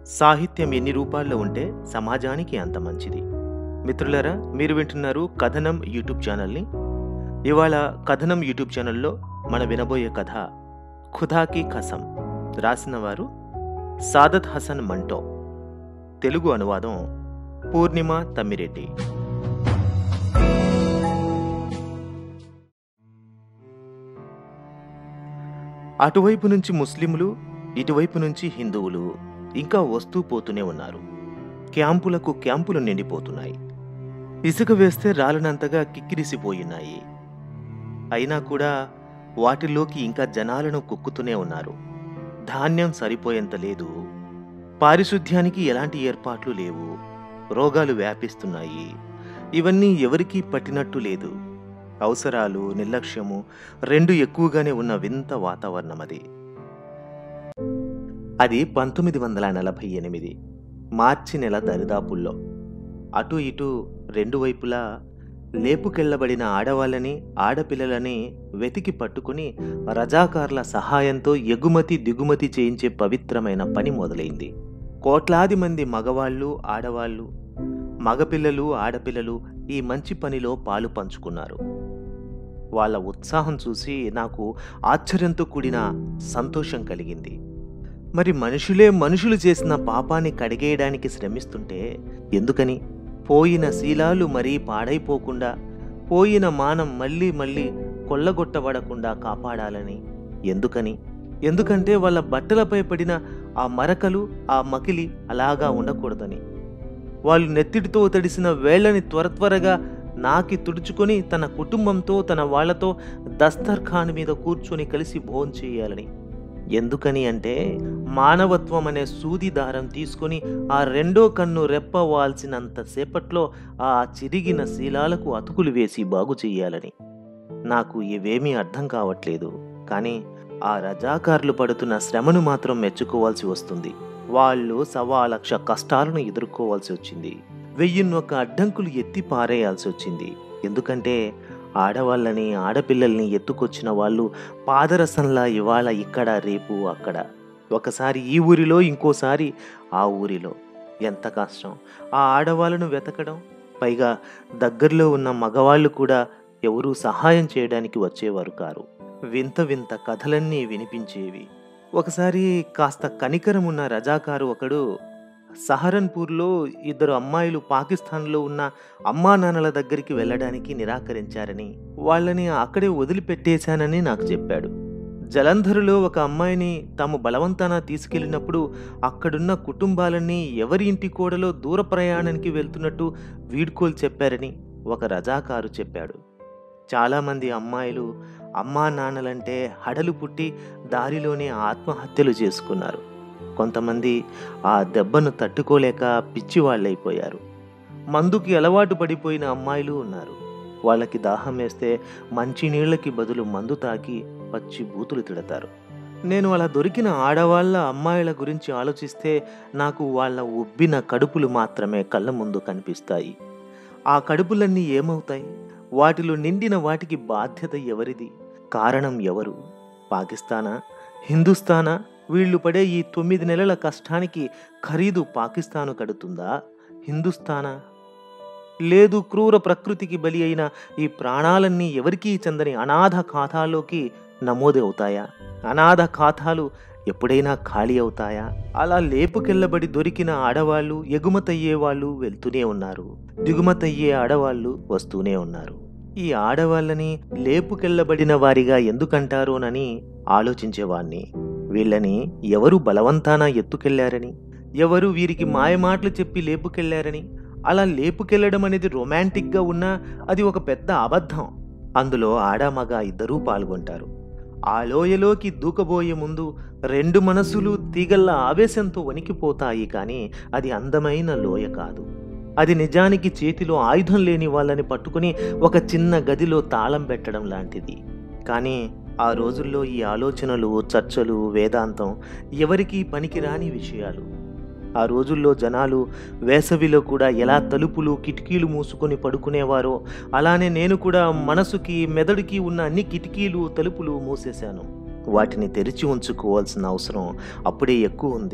సాహిత్యం ఎన్ని రూపాల్లో ఉంటే సమాజానికి అంత మంచిది మిత్రులారా మీరు వింటున్నారు కథనం యూట్యూబ్ ఛానల్ని ఇవాళ కథనం యూట్యూబ్ ఛానల్లో మన వినబోయే కథ ఖుదాకి ఖసం రాసిన వారు సాదత్ హసన్ మంటో తెలుగు అనువాదం పూర్ణిమ తమ్మిరెడ్డి అటువైపు నుంచి ముస్లింలు ఇటువైపు నుంచి హిందువులు ఇంకా వస్తూ పోతూనే ఉన్నారు క్యాంపులకు క్యాంపులు నిండిపోతున్నాయి ఇసుక వేస్తే రాలనంతగా కిక్కిరిసిపోయినాయి అయినా కూడా వాటిలోకి ఇంకా జనాలను కుక్కుతూనే ఉన్నారు ధాన్యం సరిపోయేంత లేదు పారిశుద్ధ్యానికి ఎలాంటి ఏర్పాట్లు లేవు రోగాలు వ్యాపిస్తున్నాయి ఇవన్నీ ఎవరికీ పట్టినట్టు లేదు అవసరాలు నిర్లక్ష్యము రెండు ఎక్కువగానే ఉన్న వింత వాతావరణం అది అది పంతొమ్మిది వందల నలభై ఎనిమిది మార్చి నెల దరిదాపుల్లో అటు ఇటు రెండు వైపులా లేపుకెళ్లబడిన ఆడవాళ్ళని ఆడపిల్లలని వెతికి పట్టుకుని రజాకార్ల సహాయంతో ఎగుమతి దిగుమతి చేయించే పవిత్రమైన పని మొదలైంది కోట్లాది మంది మగవాళ్ళు ఆడవాళ్ళు మగపిల్లలు ఆడపిల్లలు ఈ మంచి పనిలో పాలు పంచుకున్నారు వాళ్ళ ఉత్సాహం చూసి నాకు ఆశ్చర్యంతో కూడిన సంతోషం కలిగింది మరి మనుషులే మనుషులు చేసిన పాపాన్ని కడిగేయడానికి శ్రమిస్తుంటే ఎందుకని పోయిన శీలాలు మరీ పాడైపోకుండా పోయిన మానం మళ్ళీ మళ్ళీ కొల్లగొట్టబడకుండా కాపాడాలని ఎందుకని ఎందుకంటే వాళ్ళ బట్టలపై పడిన ఆ మరకలు ఆ మకిలి అలాగా ఉండకూడదని వాళ్ళు నెత్తిటితో తడిసిన వేళ్ళని త్వర త్వరగా నాకి తుడుచుకొని తన కుటుంబంతో తన వాళ్లతో దస్తర్ఖాన్ మీద కూర్చొని కలిసి భోజనం చేయాలని ఎందుకని అంటే మానవత్వం అనే సూది దారం తీసుకొని ఆ రెండో కన్ను రెప్పవాల్సినంత సేపట్లో ఆ చిరిగిన శీలాలకు అతుకులు వేసి బాగు చెయ్యాలని నాకు ఇవేమీ అర్థం కావట్లేదు కానీ ఆ రజాకారులు పడుతున్న శ్రమను మాత్రం మెచ్చుకోవాల్సి వస్తుంది వాళ్ళు సవా లక్ష కష్టాలను ఎదుర్కోవాల్సి వచ్చింది వెయ్యిన్నొక్క అడ్డంకులు ఎత్తి పారేయాల్సి వచ్చింది ఎందుకంటే ఆడవాళ్ళని ఆడపిల్లల్ని ఎత్తుకొచ్చిన వాళ్ళు పాదరసంలా ఇవాళ ఇక్కడ రేపు అక్కడ ఒకసారి ఈ ఊరిలో ఇంకోసారి ఆ ఊరిలో ఎంత కష్టం ఆ ఆడవాళ్ళను వెతకడం పైగా దగ్గరలో ఉన్న మగవాళ్ళు కూడా ఎవరూ సహాయం చేయడానికి వచ్చేవారు కారు వింత వింత కథలన్నీ వినిపించేవి ఒకసారి కాస్త కనికరం ఉన్న రజాకారు ఒకడు సహరన్పూర్లో ఇద్దరు అమ్మాయిలు పాకిస్తాన్లో ఉన్న అమ్మా నాన్నల దగ్గరికి వెళ్ళడానికి నిరాకరించారని వాళ్ళని అక్కడే వదిలిపెట్టేశానని నాకు చెప్పాడు జలంధరులో ఒక అమ్మాయిని తాము బలవంతాన తీసుకెళ్ళినప్పుడు అక్కడున్న కుటుంబాలన్నీ ఎవరి ఇంటి కోడలో దూర ప్రయాణానికి వెళ్తున్నట్టు వీడ్కోలు చెప్పారని ఒక రజాకారు చెప్పాడు చాలామంది అమ్మాయిలు అమ్మా నాన్నలంటే హడలు పుట్టి దారిలోనే ఆత్మహత్యలు చేసుకున్నారు కొంతమంది ఆ దెబ్బను తట్టుకోలేక పిచ్చివాళ్ళైపోయారు మందుకి అలవాటు పడిపోయిన అమ్మాయిలు ఉన్నారు వాళ్ళకి దాహం వేస్తే మంచినీళ్ళకి బదులు మందు తాకి పచ్చి బూతులు తిడతారు నేను అలా దొరికిన ఆడవాళ్ళ అమ్మాయిల గురించి ఆలోచిస్తే నాకు వాళ్ళ ఉబ్బిన కడుపులు మాత్రమే కళ్ళ ముందు కనిపిస్తాయి ఆ కడుపులన్నీ ఏమవుతాయి వాటిలో నిండిన వాటికి బాధ్యత ఎవరిది కారణం ఎవరు పాకిస్తానా హిందుస్థానా వీళ్ళు పడే ఈ తొమ్మిది నెలల కష్టానికి ఖరీదు పాకిస్తాను కడుతుందా హిందుస్థానా లేదు క్రూర ప్రకృతికి బలి అయిన ఈ ప్రాణాలన్నీ ఎవరికీ చెందని అనాథ ఖాతాలోకి నమోదు అవుతాయా అనాథ ఖాతాలు ఎప్పుడైనా ఖాళీ అవుతాయా అలా లేపుకెళ్ళబడి దొరికిన ఆడవాళ్ళు ఎగుమతయ్యే వాళ్ళు వెళ్తూనే ఉన్నారు దిగుమతయ్యే ఆడవాళ్ళు వస్తూనే ఉన్నారు ఈ ఆడవాళ్ళని లేపుకెళ్ళబడిన వారిగా ఎందుకంటారోనని ఆలోచించేవాణ్ణి వీళ్ళని ఎవరు బలవంతాన ఎత్తుకెళ్లారని ఎవరు వీరికి మాయమాటలు చెప్పి లేపుకెళ్లారని అలా లేపుకెళ్లడం అనేది రొమాంటిక్గా ఉన్నా అది ఒక పెద్ద అబద్ధం అందులో ఆడామగ ఇద్దరూ పాల్గొంటారు ఆ లోయలోకి దూకబోయే ముందు రెండు మనసులు తీగల్ల ఆవేశంతో వణికిపోతాయి కానీ అది అందమైన లోయ కాదు అది నిజానికి చేతిలో ఆయుధం లేని వాళ్ళని పట్టుకుని ఒక చిన్న గదిలో తాళం పెట్టడం లాంటిది కానీ ఆ రోజుల్లో ఈ ఆలోచనలు చర్చలు వేదాంతం ఎవరికీ పనికిరాని విషయాలు ఆ రోజుల్లో జనాలు వేసవిలో కూడా ఎలా తలుపులు కిటికీలు మూసుకొని పడుకునేవారో అలానే నేను కూడా మనసుకి మెదడుకి ఉన్న అన్ని కిటికీలు తలుపులు మూసేశాను వాటిని తెరిచి ఉంచుకోవాల్సిన అవసరం అప్పుడే ఎక్కువ ఉంది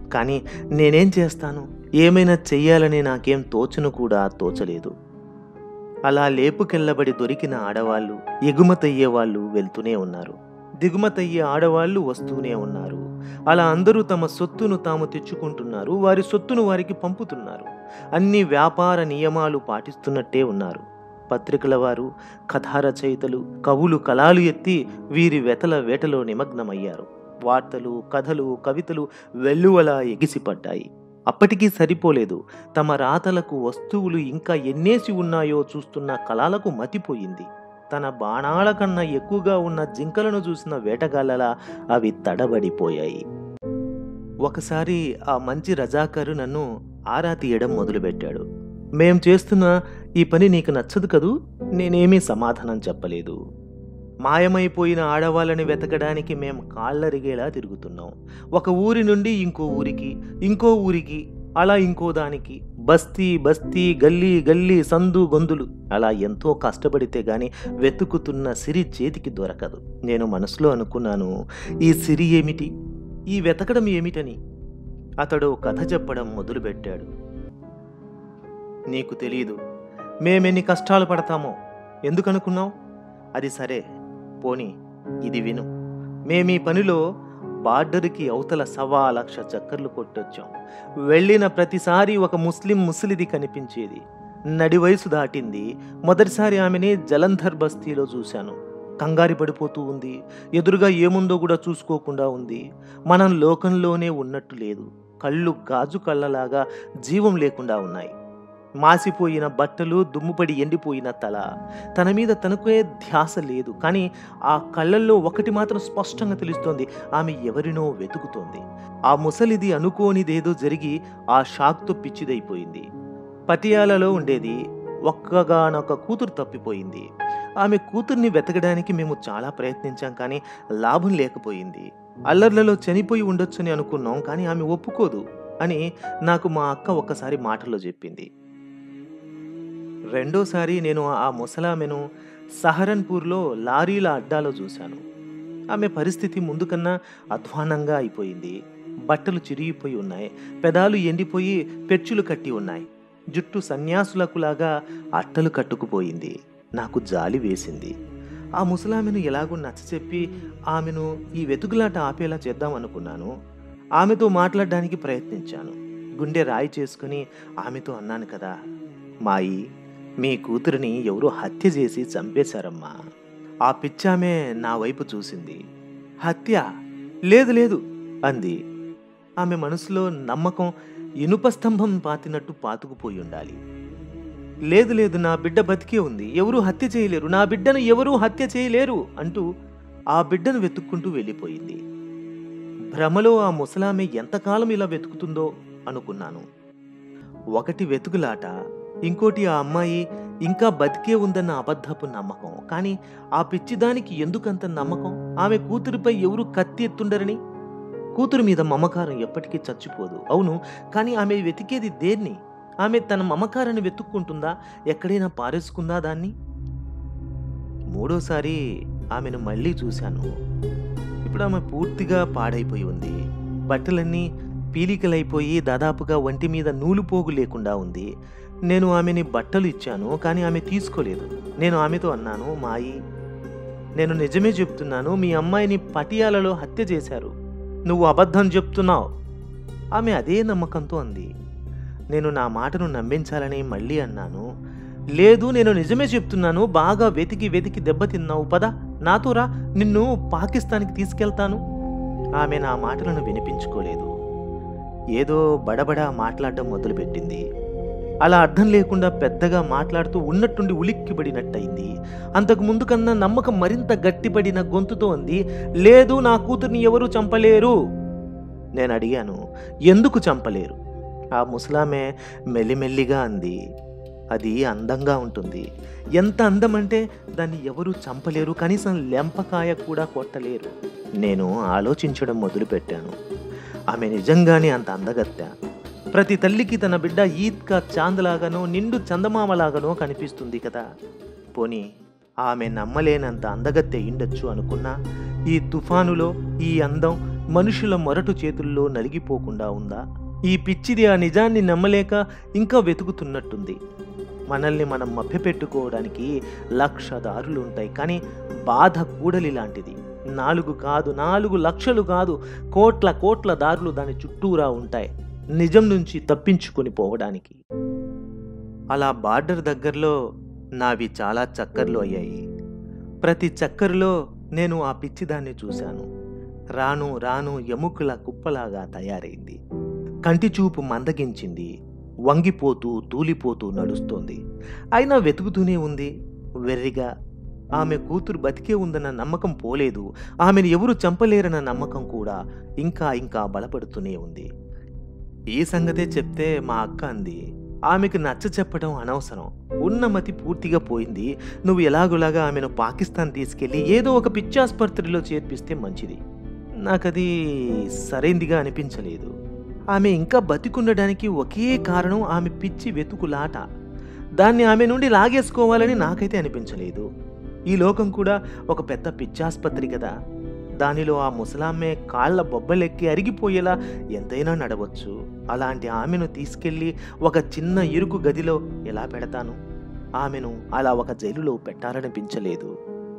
కానీ నేనేం చేస్తాను ఏమైనా చెయ్యాలని నాకేం తోచను కూడా తోచలేదు అలా లేపుకెళ్ళబడి దొరికిన ఆడవాళ్ళు ఎగుమతయ్యే వాళ్ళు వెళ్తూనే ఉన్నారు దిగుమతయ్యే ఆడవాళ్ళు వస్తూనే ఉన్నారు అలా అందరూ తమ సొత్తును తాము తెచ్చుకుంటున్నారు వారి సొత్తును వారికి పంపుతున్నారు అన్ని వ్యాపార నియమాలు పాటిస్తున్నట్టే ఉన్నారు పత్రికల వారు కథా రచయితలు కవులు కళాలు ఎత్తి వీరి వెతల వేటలో నిమగ్నమయ్యారు వార్తలు కథలు కవితలు వెల్లువలా ఎగిసిపడ్డాయి అప్పటికీ సరిపోలేదు తమ రాతలకు వస్తువులు ఇంకా ఎన్నేసి ఉన్నాయో చూస్తున్న కళాలకు మతిపోయింది తన బాణాల కన్నా ఎక్కువగా ఉన్న జింకలను చూసిన వేటగాళ్ళలా అవి తడబడిపోయాయి ఒకసారి ఆ మంచి రజాకరు నన్ను ఆరా తీయడం మొదలుపెట్టాడు మేం చేస్తున్న ఈ పని నీకు నచ్చదు కదూ నేనేమీ సమాధానం చెప్పలేదు మాయమైపోయిన ఆడవాళ్ళని వెతకడానికి మేం కాళ్ళరిగేలా తిరుగుతున్నాం ఒక ఊరి నుండి ఇంకో ఊరికి ఇంకో ఊరికి అలా ఇంకో దానికి బస్తీ బస్తీ గల్లీ గల్లీ సందు గొంతులు అలా ఎంతో కష్టపడితే గాని వెతుకుతున్న సిరి చేతికి దొరకదు నేను మనసులో అనుకున్నాను ఈ సిరి ఏమిటి ఈ వెతకడం ఏమిటని అతడు కథ చెప్పడం మొదలుపెట్టాడు నీకు తెలియదు మేమెన్ని కష్టాలు పడతామో ఎందుకనుకున్నావు అది సరే పోని ఇది విను మేమీ పనిలో బార్డర్కి అవతల సవా లక్ష చక్కర్లు కొట్టొచ్చాం వెళ్ళిన ప్రతిసారి ఒక ముస్లిం ముసలిది కనిపించేది నడి వయసు దాటింది మొదటిసారి ఆమెని జలంధర్ బస్తీలో చూశాను కంగారి పడిపోతూ ఉంది ఎదురుగా ఏముందో కూడా చూసుకోకుండా ఉంది మనం లోకంలోనే ఉన్నట్టు లేదు కళ్ళు గాజు కళ్ళలాగా జీవం లేకుండా ఉన్నాయి మాసిపోయిన బట్టలు దుమ్ముపడి ఎండిపోయిన తల తన మీద తనకే ధ్యాస లేదు కానీ ఆ కళ్ళల్లో ఒకటి మాత్రం స్పష్టంగా తెలుస్తోంది ఆమె ఎవరినో వెతుకుతోంది ఆ ముసలిది అనుకోనిదేదో జరిగి ఆ షాక్తో పిచ్చిదైపోయింది పటియాలలో ఉండేది ఒక్కగానొక కూతురు తప్పిపోయింది ఆమె కూతుర్ని వెతకడానికి మేము చాలా ప్రయత్నించాం కానీ లాభం లేకపోయింది అల్లర్లలో చనిపోయి ఉండొచ్చని అనుకున్నాం కానీ ఆమె ఒప్పుకోదు అని నాకు మా అక్క ఒక్కసారి మాటల్లో చెప్పింది రెండోసారి నేను ఆ ముసలామెను సహరన్పూర్లో లారీల అడ్డాలో చూశాను ఆమె పరిస్థితి ముందు కన్నా అధ్వానంగా అయిపోయింది బట్టలు చిరిగిపోయి ఉన్నాయి పెదాలు ఎండిపోయి పెచ్చులు కట్టి ఉన్నాయి జుట్టు సన్యాసులకులాగా అట్టలు కట్టుకుపోయింది నాకు జాలి వేసింది ఆ ముసలామెను ఎలాగో నచ్చచెప్పి ఆమెను ఈ వెతుకులాట ఆపేలా చేద్దాం అనుకున్నాను ఆమెతో మాట్లాడడానికి ప్రయత్నించాను గుండె రాయి చేసుకుని ఆమెతో అన్నాను కదా మాయి మీ కూతురిని ఎవరో హత్య చేసి చంపేశారమ్మా ఆ పిచ్చామె నా వైపు చూసింది హత్య లేదు లేదు అంది ఆమె మనసులో నమ్మకం ఇనుప స్తంభం పాతినట్టు పాతుకుపోయి ఉండాలి లేదు లేదు నా బిడ్డ బతికే ఉంది ఎవరూ హత్య చేయలేరు నా బిడ్డను ఎవరూ హత్య చేయలేరు అంటూ ఆ బిడ్డను వెతుక్కుంటూ వెళ్ళిపోయింది భ్రమలో ఆ ముసలామె ఎంతకాలం ఇలా వెతుకుతుందో అనుకున్నాను ఒకటి వెతుకులాట ఇంకోటి ఆ అమ్మాయి ఇంకా బతికే ఉందన్న అబద్ధపు నమ్మకం కానీ ఆ పిచ్చిదానికి ఎందుకంత నమ్మకం ఆమె కూతురిపై ఎవరు కత్తి ఎత్తుండరని కూతురు మీద మమకారం ఎప్పటికీ చచ్చిపోదు అవును కానీ ఆమె వెతికేది దేన్ని ఆమె తన మమకారాన్ని వెతుక్కుంటుందా ఎక్కడైనా పారేసుకుందా దాన్ని మూడోసారి ఆమెను మళ్ళీ చూశాను ఇప్పుడు ఆమె పూర్తిగా పాడైపోయి ఉంది బట్టలన్నీ పీలికలైపోయి దాదాపుగా ఒంటి మీద నూలు పోగు లేకుండా ఉంది నేను ఆమెని బట్టలు ఇచ్చాను కానీ ఆమె తీసుకోలేదు నేను ఆమెతో అన్నాను మాయి నేను నిజమే చెప్తున్నాను మీ అమ్మాయిని పటియాలలో హత్య చేశారు నువ్వు అబద్ధం చెప్తున్నావు ఆమె అదే నమ్మకంతో అంది నేను నా మాటను నమ్మించాలని మళ్ళీ అన్నాను లేదు నేను నిజమే చెప్తున్నాను బాగా వెతికి వెతికి దెబ్బతిన్నావు పద నాతో రా నిన్ను పాకిస్తాన్కి తీసుకెళ్తాను ఆమె నా మాటలను వినిపించుకోలేదు ఏదో బడబడా మాట్లాడడం మొదలుపెట్టింది అలా అర్థం లేకుండా పెద్దగా మాట్లాడుతూ ఉన్నట్టుండి ఉలిక్కిపడినట్టయింది అంతకు ముందు కన్నా నమ్మకం మరింత గట్టిపడిన గొంతుతో అంది లేదు నా కూతుర్ని ఎవరూ చంపలేరు నేను అడిగాను ఎందుకు చంపలేరు ఆ ముసలామె మెల్లిమెల్లిగా అంది అది అందంగా ఉంటుంది ఎంత అందమంటే దాన్ని ఎవరూ చంపలేరు కనీసం లెంపకాయ కూడా కొట్టలేరు నేను ఆలోచించడం మొదలుపెట్టాను ఆమె నిజంగానే అంత అందగత్త ప్రతి తల్లికి తన బిడ్డ ఈద్గా చాందలాగానో నిండు చందమామలాగానో కనిపిస్తుంది కదా పోనీ ఆమె నమ్మలేనంత అందగత్తె ఇండొచ్చు అనుకున్నా ఈ తుఫానులో ఈ అందం మనుషుల మొరటు చేతుల్లో నలిగిపోకుండా ఉందా ఈ పిచ్చిది ఆ నిజాన్ని నమ్మలేక ఇంకా వెతుకుతున్నట్టుంది మనల్ని మనం మభ్యపెట్టుకోవడానికి లక్ష దారులు ఉంటాయి కానీ బాధ కూడలి లాంటిది నాలుగు కాదు నాలుగు లక్షలు కాదు కోట్ల కోట్ల దారులు దాని చుట్టూరా ఉంటాయి నిజం నుంచి తప్పించుకొని పోవడానికి అలా బార్డర్ దగ్గరలో నావి చాలా చక్కర్లు అయ్యాయి ప్రతి చక్కర్లో నేను ఆ పిచ్చిదాన్ని చూశాను రాను రాను ఎముకల కుప్పలాగా తయారైంది కంటి చూపు మందగించింది వంగిపోతూ తూలిపోతూ నడుస్తోంది అయినా వెతుకుతూనే ఉంది వెర్రిగా ఆమె కూతురు బతికే ఉందన్న నమ్మకం పోలేదు ఆమెను ఎవరు చంపలేరన్న నమ్మకం కూడా ఇంకా ఇంకా బలపడుతూనే ఉంది ఈ సంగతే చెప్తే మా అక్క అంది ఆమెకు నచ్చ చెప్పడం అనవసరం ఉన్న మతి పూర్తిగా పోయింది నువ్వు ఎలాగోలాగా ఆమెను పాకిస్తాన్ తీసుకెళ్ళి ఏదో ఒక పిచ్చాసుపత్రిలో చేర్పిస్తే మంచిది నాకది సరైందిగా అనిపించలేదు ఆమె ఇంకా బతికుండడానికి ఒకే కారణం ఆమె పిచ్చి వెతుకులాట దాన్ని ఆమె నుండి లాగేసుకోవాలని నాకైతే అనిపించలేదు ఈ లోకం కూడా ఒక పెద్ద పిచ్చాసుపత్రి కదా దానిలో ఆ ముసలామ్మే కాళ్ళ బొబ్బలెక్కి అరిగిపోయేలా ఎంతైనా నడవచ్చు అలాంటి ఆమెను తీసుకెళ్ళి ఒక చిన్న ఇరుకు గదిలో ఎలా పెడతాను ఆమెను అలా ఒక జైలులో పెట్టాలనిపించలేదు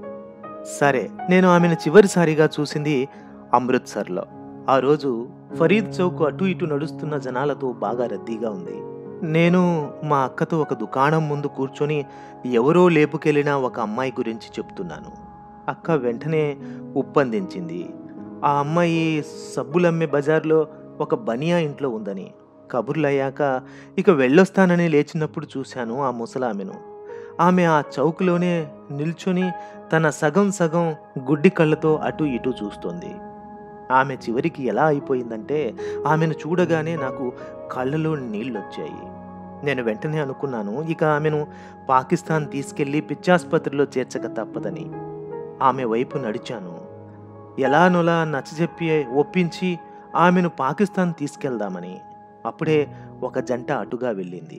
సరే నేను ఆమెను చివరిసారిగా చూసింది అమృత్సర్లో ఆ రోజు ఫరీద్ చౌక్ అటు ఇటు నడుస్తున్న జనాలతో బాగా రద్దీగా ఉంది నేను మా అక్కతో ఒక దుకాణం ముందు కూర్చొని ఎవరో లేపుకెళ్ళిన ఒక అమ్మాయి గురించి చెప్తున్నాను అక్క వెంటనే ఉప్పందించింది ఆ అమ్మాయి సబ్బులమ్మే బజార్లో ఒక బనియా ఇంట్లో ఉందని కబుర్లయ్యాక ఇక వెళ్ళొస్తానని లేచినప్పుడు చూశాను ఆ ముసలామెను ఆమె ఆ చౌక్లోనే నిల్చొని తన సగం సగం గుడ్డి కళ్ళతో అటు ఇటు చూస్తోంది ఆమె చివరికి ఎలా అయిపోయిందంటే ఆమెను చూడగానే నాకు కళ్ళలో నీళ్ళొచ్చాయి నేను వెంటనే అనుకున్నాను ఇక ఆమెను పాకిస్తాన్ తీసుకెళ్లి పిచ్చాసుపత్రిలో చేర్చక తప్పదని ఆమె వైపు నడిచాను ఎలానోలా నచ్చజెప్పి ఒప్పించి ఆమెను పాకిస్తాన్ తీసుకెళ్దామని అప్పుడే ఒక జంట అటుగా వెళ్ళింది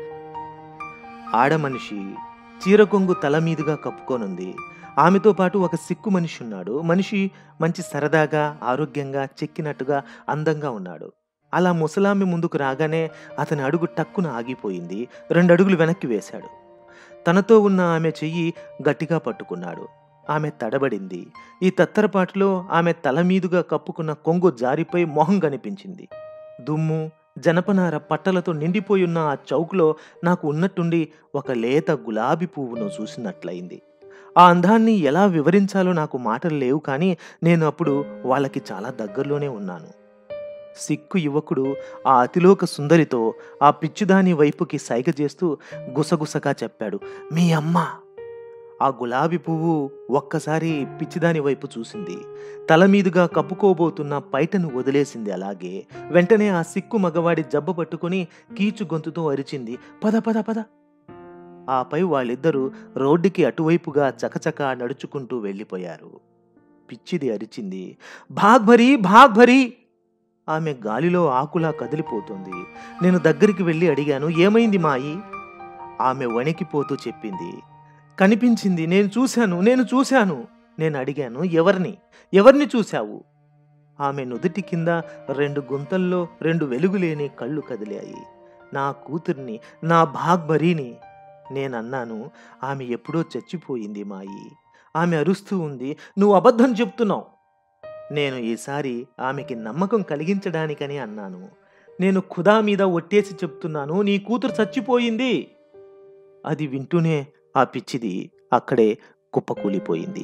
ఆడమనిషి చీరకొంగు తల మీదుగా కప్పుకోనుంది ఆమెతో పాటు ఒక సిక్కు మనిషి ఉన్నాడు మనిషి మంచి సరదాగా ఆరోగ్యంగా చెక్కినట్టుగా అందంగా ఉన్నాడు అలా ముసలామె ముందుకు రాగానే అతని అడుగు టక్కున ఆగిపోయింది రెండు అడుగులు వెనక్కి వేశాడు తనతో ఉన్న ఆమె చెయ్యి గట్టిగా పట్టుకున్నాడు ఆమె తడబడింది ఈ తత్తరపాటులో ఆమె తల మీదుగా కప్పుకున్న కొంగు జారిపోయి మొహం కనిపించింది దుమ్ము జనపనార పట్టలతో నిండిపోయి ఉన్న ఆ చౌక్లో నాకు ఉన్నట్టుండి ఒక లేత గులాబీ పువ్వును చూసినట్లయింది ఆ అందాన్ని ఎలా వివరించాలో నాకు మాటలు లేవు కానీ నేను అప్పుడు వాళ్ళకి చాలా దగ్గరలోనే ఉన్నాను సిక్కు యువకుడు ఆ అతిలోక సుందరితో ఆ పిచ్చిదాని వైపుకి సైగ చేస్తూ గుసగుసగా చెప్పాడు మీ అమ్మ ఆ గులాబీ పువ్వు ఒక్కసారి పిచ్చిదాని వైపు చూసింది తల మీదుగా కప్పుకోబోతున్న పైటను వదిలేసింది అలాగే వెంటనే ఆ సిక్కు మగవాడి జబ్బ పట్టుకుని కీచు గొంతుతో అరిచింది పద పద పద ఆపై వాళ్ళిద్దరూ రోడ్డుకి అటువైపుగా చకచకా నడుచుకుంటూ వెళ్ళిపోయారు పిచ్చిది అరిచింది భాగ్భరి భాగ్భరి ఆమె గాలిలో ఆకులా కదిలిపోతుంది నేను దగ్గరికి వెళ్ళి అడిగాను ఏమైంది మాయి ఆమె వణికిపోతూ చెప్పింది కనిపించింది నేను చూశాను నేను చూశాను నేను అడిగాను ఎవరిని ఎవరిని చూశావు ఆమె నుదుటి కింద రెండు గుంతల్లో రెండు వెలుగులేని కళ్ళు కదిలాయి నా కూతుర్ని నా భాగ్భరీని నేనన్నాను ఆమె ఎప్పుడో చచ్చిపోయింది మాయి ఆమె అరుస్తూ ఉంది నువ్వు అబద్ధం చెప్తున్నావు నేను ఈసారి ఆమెకి నమ్మకం కలిగించడానికని అన్నాను నేను ఖుదా మీద ఒట్టేసి చెప్తున్నాను నీ కూతురు చచ్చిపోయింది అది వింటూనే ఆ పిచ్చిది అక్కడే కుప్పకూలిపోయింది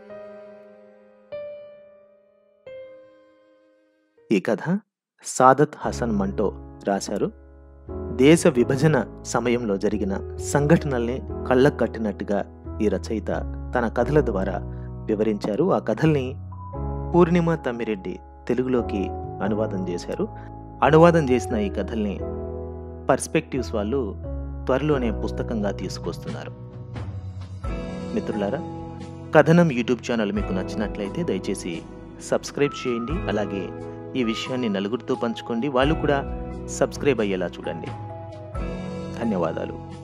ఈ కథ సాదత్ హసన్ మంటో రాశారు దేశ విభజన సమయంలో జరిగిన సంఘటనల్ని కళ్ళకు కట్టినట్టుగా ఈ రచయిత తన కథల ద్వారా వివరించారు ఆ కథల్ని పూర్ణిమ తమ్మిరెడ్డి తెలుగులోకి అనువాదం చేశారు అనువాదం చేసిన ఈ కథల్ని పర్స్పెక్టివ్స్ వాళ్ళు త్వరలోనే పుస్తకంగా తీసుకొస్తున్నారు మిత్రులారా కథనం యూట్యూబ్ ఛానల్ మీకు నచ్చినట్లయితే దయచేసి సబ్స్క్రైబ్ చేయండి అలాగే ఈ విషయాన్ని నలుగురితో పంచుకోండి వాళ్ళు కూడా సబ్స్క్రైబ్ అయ్యేలా చూడండి ధన్యవాదాలు